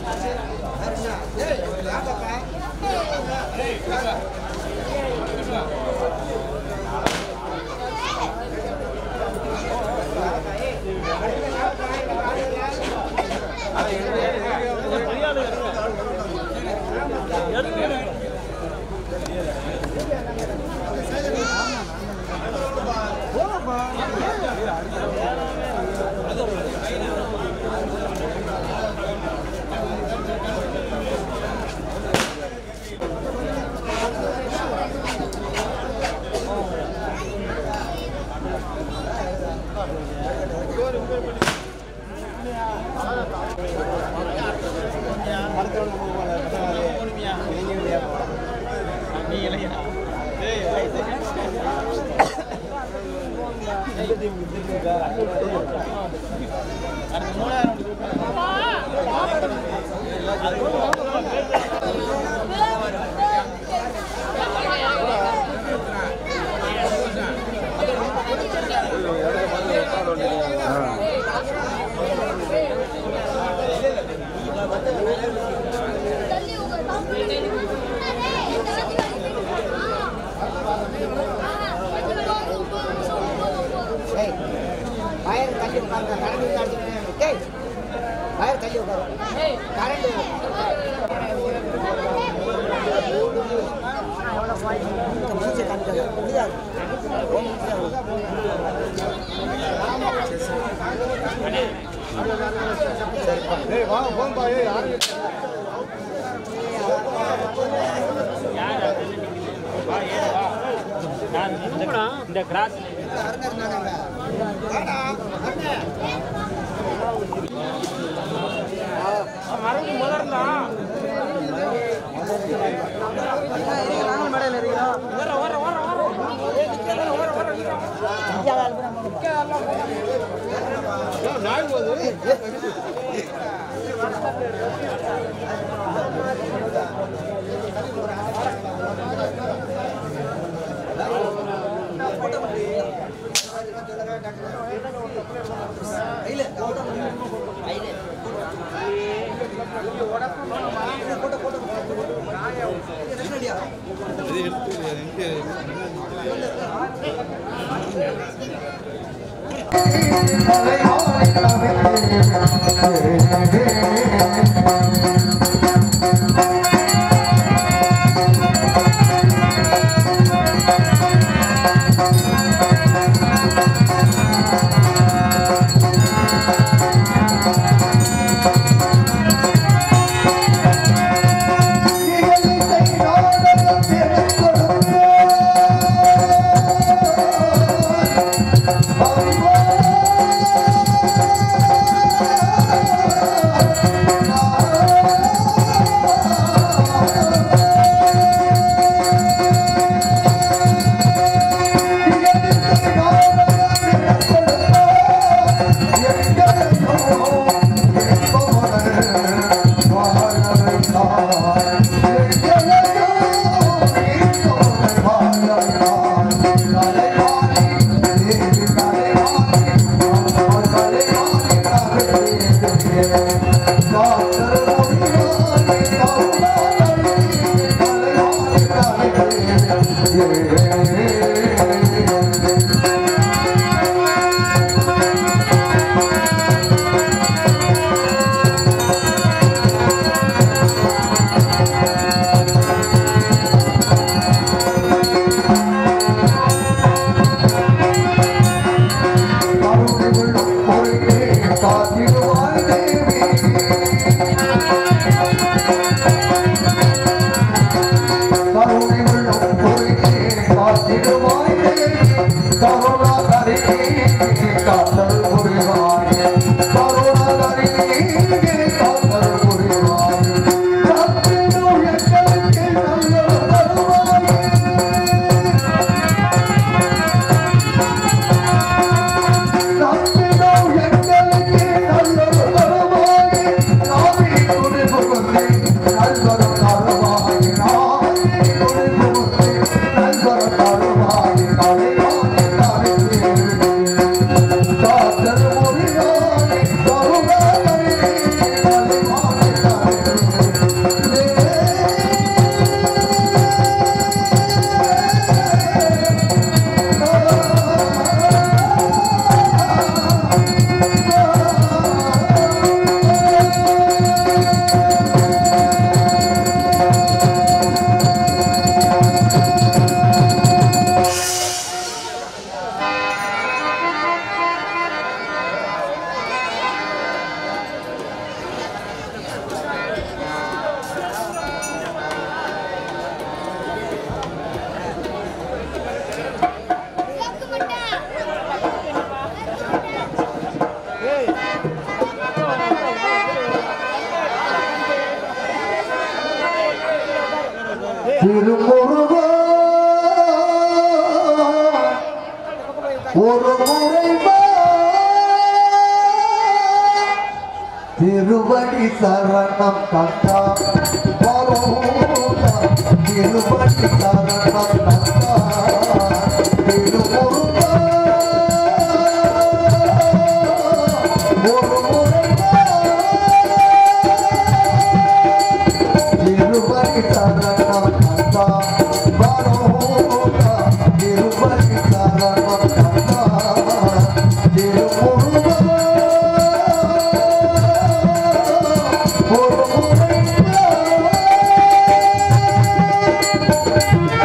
Wire தள்ளி உட்காருங்க current தாண்டி டேய் வயர் தள்ளி உட்காரு கரண்ட் மூச்சு காமிக்காது முடியாது இந்த கிராஸ் Thank you. திருமுருகா ஒரு முறை வா. திருவடி சரணம் கண்டா பரோதா திருவடி சரணம் கண்டா திருமுருகா ஒரு முறை வா. திருவடி சரணம் கண்டா பரோதா திருவடி சரணம் கண்டா திருமுருகா ஒரு முறை வா.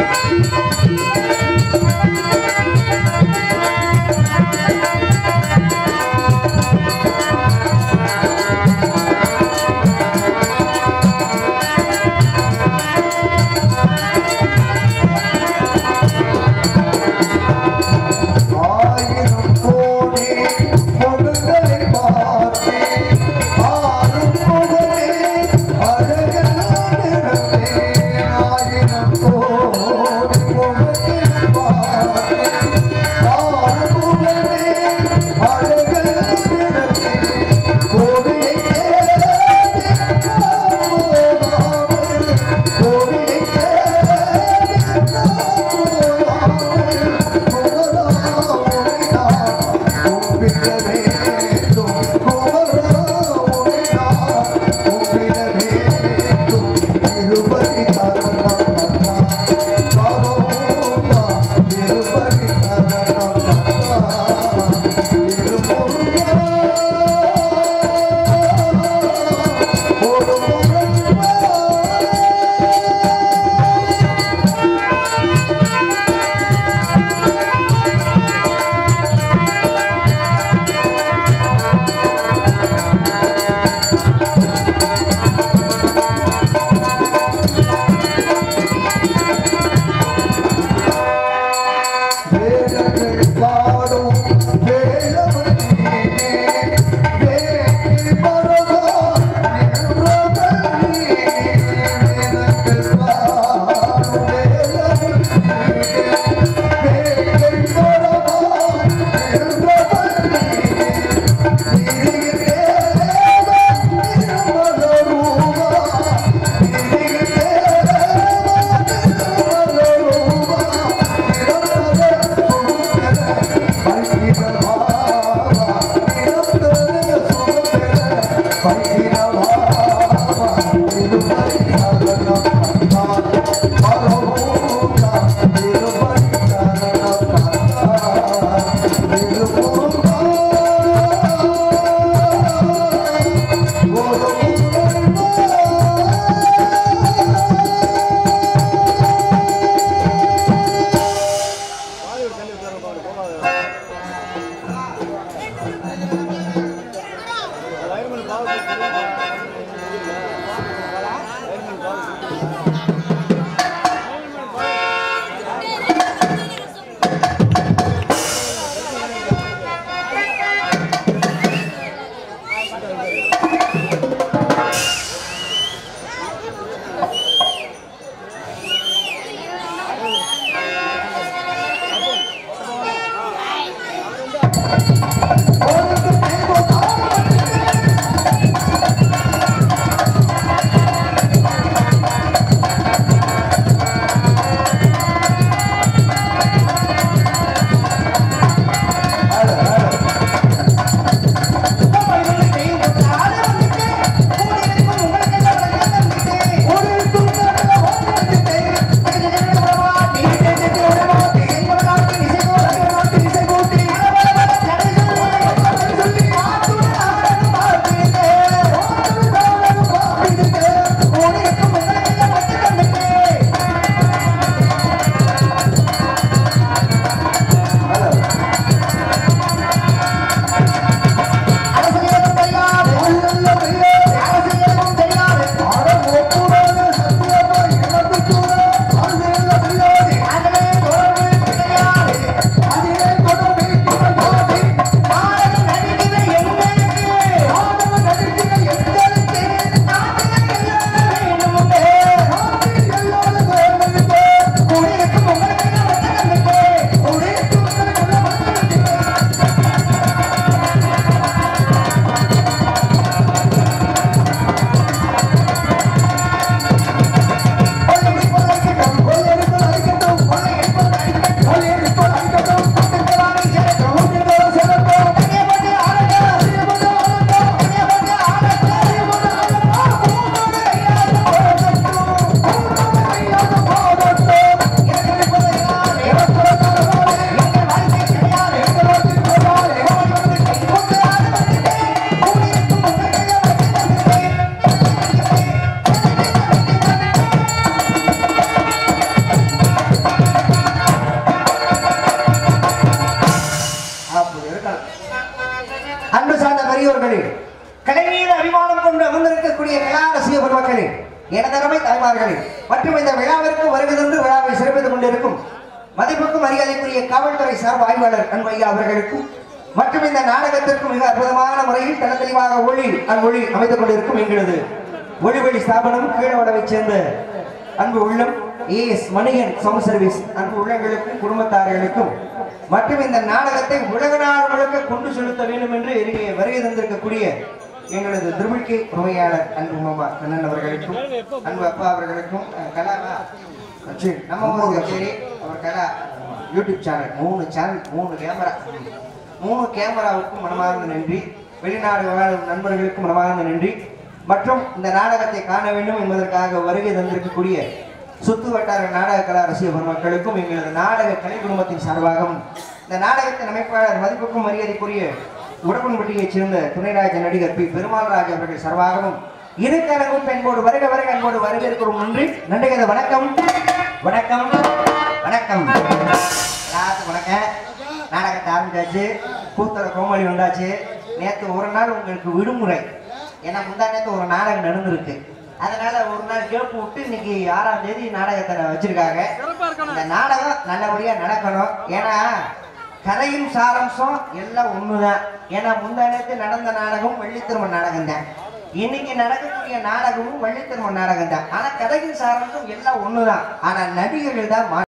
ரசிக பெருமக்களே எனதரமை தாய்மார்களே மற்றும் இந்த விழாவிற்கு வருகை தந்து விழாவை சிறப்பித்துக் கொண்டிருக்கும் மதிப்புக்கும் மரியாதைக்குரிய காவல்துறை சார்பு ஆய்வாளர் அன்பையா அவர்களுக்கும் மற்றும் இந்த நாடகத்திற்கு மிக அற்புதமான முறையில் தன தெளிவாக ஒளி அவ்வொளி அமைத்துக் கொண்டிருக்கும் எங்களது ஒளிவெளி ஸ்தாபனம் கீழவடவைச் சேர்ந்த அன்பு உள்ளம் ஏஎஸ் மணியன் சம சர்வீஸ் அன்பு உள்ளங்களுக்கும் குடும்பத்தார்களுக்கும் மற்றும் இந்த நாடகத்தை உலக நாடு முழுக்க கொண்டு செலுத்த வேண்டும் என்று இங்கே வருகை தந்திருக்கக்கூடிய எங்களது திருவிழ்கை உரிமையாளர் அன்பு மாமா கண்ணன் அவர்களுக்கும் அன்பு அப்பா அவர்களுக்கும் அஹ், கலாவா சரி, நம்ம ஊர் கச்சேரி அவர் கலா யூடியூப் சேனல் மூணு சேனல் மூணு கேமரா மூணு கேமராவுக்கும் மனமார்ந்த நன்றி வெளிநாடு வாழும் நண்பர்களுக்கும் மனமார்ந்த நன்றி மற்றும் இந்த நாடகத்தை காண வேண்டும் என்பதற்காக வருகை தந்திருக்கக்கூடிய சுத்து வட்டார நாடக கலா ரசிக பெருமக்களுக்கும் எங்களது நாடக கலை குடும்பத்தின் சார்பாகவும் இந்த நாடகத்தின் அமைப்பாளர் மதிப்புக்கும் மரியாதைக்குரிய உடம்பன்பட்டியைச் சேர்ந்த துணைராஜ நடிகர் பி பெருமாள்ராஜ் அவர்கள் சார்பாகவும் இருக்கரங்கும் பெண்போடு வருக வருக அன்போடு வரவேற்கிறோம் நன்றி நன்றிகத வணக்கம் வணக்கம் வணக்கம் எல்லாத்துக்கும் வணக்கம் நாடகத்தை ஆரம்பிச்சாச்சு கூத்தர கோமளி வந்தாச்சு நேற்று ஒரு நாள் உங்களுக்கு விடுமுறை ஏன்னா முந்தா நேற்று ஒரு நாடகம் நடந்திருக்கு அதனால ஒரு நாள் கேப்பு விட்டு இன்னைக்கு ஆறாம் தேதி நாடகத்தை வச்சிருக்காங்க இந்த நாடகம் நல்லபடியா நடக்கணும் ஏன்னா கதையும் சாரம்சம் எல்லாம் ஒண்ணுதான் ஏன்னா முந்தா நேற்று நடந்த நாடகம் வெள்ளித்திரும நாடகம் தான் இன்னைக்கு நடக்கக்கூடிய நாடகமும் வெள்ளித்திரும நாடகம் தான் ஆனா கதையும் சாரம்சம் எல்லாம் ஒண்ணுதான் ஆனா நடிகர்கள் தான் மா-